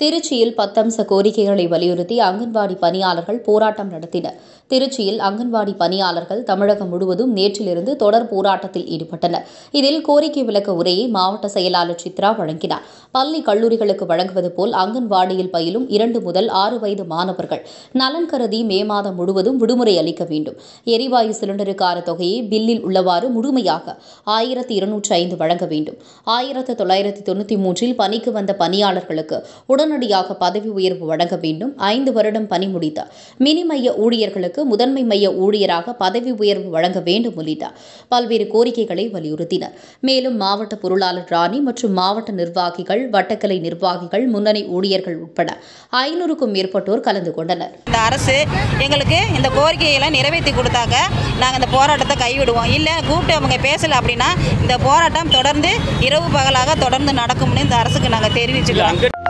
திருச்சியில் பத்தம்ச கோரிக்கைகளை வலியுறுத்தி அங்கன்வாடி பணியாளர்கள் போராட்டம் நடத்தினர் திருச்சியில் அங்கன்வாடி பணியாளர்கள் தமிழகம் முழுவதும் நேற்றிலிருந்து தொடர் போராட்டத்தில் ஈடுபட்டனர் இதில் கோரிக்கை விளக்க உரையை மாவட்ட செயலாளர் சித்ரா வழங்கினார் பள்ளி கல்லூரிகளுக்கு வழங்குவது போல் அங்கன்வாடியில் பயிலும் இரண்டு முதல் ஆறு வயது மாணவர்கள் நலன் கருதி மே மாதம் முழுவதும் விடுமுறை அளிக்க வேண்டும் எரிவாயு சிலிண்டருக்கான தொகையை பில்லில் உள்ளவாறு முழுமையாக ஆயிரத்தி இருநூற்றி ஐந்து வழங்க வேண்டும் ஆயிரத்து தொள்ளாயிரத்தி தொண்ணூற்றி மூன்றில் பணிக்கு வந்த பணியாளர்களுக்கு உடனடியாக பதவி உயர்வு வழங்க வேண்டும் ஐந்து வருடம் பணி முடித்த மினி மைய ஊழியர்களுக்கு முதன்மை மைய ஊழியராக பதவி உயர்வு வழங்க வேண்டும் உள்ளிட்ட பல்வேறு கோரிக்கைகளை வலியுறுத்தினர் மேலும் மாவட்ட பொருளாளர் ராணி மற்றும் மாவட்ட நிர்வாகிகள் வட்டக்கலை நிர்வாகிகள் முன்னணி ஊழியர்கள் உட்பட ஐநூறுக்கும் மேற்பட்டோர் கலந்து கொண்டனர் இந்த அரசு எங்களுக்கு இந்த கோரிக்கையெல்லாம் நிறைவேற்றி கொடுத்தாக்க நாங்கள் இந்த போராட்டத்தை கைவிடுவோம் இல்லை கூப்பிட்டு அவங்க பேசலை அப்படின்னா இந்த போராட்டம் தொடர்ந்து இரவு பகலாக தொடர்ந்து நடக்கும்னு இந்த அரசுக்கு நாங்கள் தெரிவிச்சுக்கிறோம்